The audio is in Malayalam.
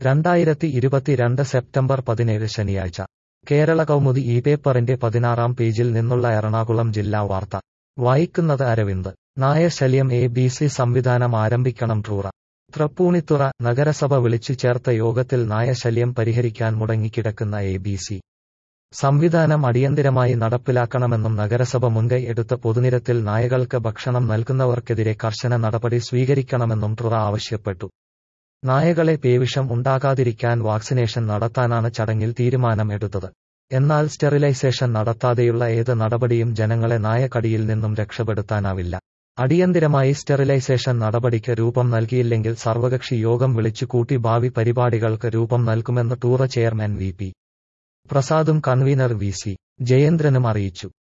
രണ്ടായിരത്തി ഇരുപത്തിരണ്ട് സെപ്റ്റംബർ പതിനേഴ് ശനിയാഴ്ച കേരള കൗമുദി ഈ പേപ്പറിന്റെ പതിനാറാം പേജിൽ നിന്നുള്ള എറണാകുളം ജില്ലാ വാർത്ത വായിക്കുന്നത് അരവിന്ദ് നായശല്യം എ ബി സി സംവിധാനം ആരംഭിക്കണം ട്രൂറ തൃപ്പൂണിത്തുറ നഗരസഭ വിളിച്ചു ചേർത്ത യോഗത്തിൽ നായശല്യം പരിഹരിക്കാൻ മുടങ്ങിക്കിടക്കുന്ന എ ബി സി സംവിധാനം അടിയന്തിരമായി നടപ്പിലാക്കണമെന്നും നഗരസഭ മുൻകൈ എടുത്ത പൊതുനിരത്തിൽ നായകൾക്ക് ഭക്ഷണം നൽകുന്നവർക്കെതിരെ കർശന നടപടി സ്വീകരിക്കണമെന്നും ട്രുറ ആവശ്യപ്പെട്ടു നായകളെ പേവിഷം ഉണ്ടാകാതിരിക്കാൻ വാക്സിനേഷൻ നടത്താനാണ് ചടങ്ങിൽ തീരുമാനം എടുത്തത് എന്നാൽ സ്റ്റെറിലൈസേഷൻ നടത്താതെയുള്ള ഏത് നടപടിയും ജനങ്ങളെ നായകടിയിൽ നിന്നും രക്ഷപ്പെടുത്താനാവില്ല അടിയന്തിരമായി സ്റ്റെറിലൈസേഷൻ നടപടിക്ക് രൂപം നൽകിയില്ലെങ്കിൽ സർവകക്ഷി യോഗം വിളിച്ചുകൂട്ടി ഭാവി പരിപാടികൾക്ക് രൂപം നൽകുമെന്ന് ടൂറ ചെയർമാൻ വി പി പ്രസാദും കൺവീനർ വി സി ജയേന്ദ്രനും അറിയിച്ചു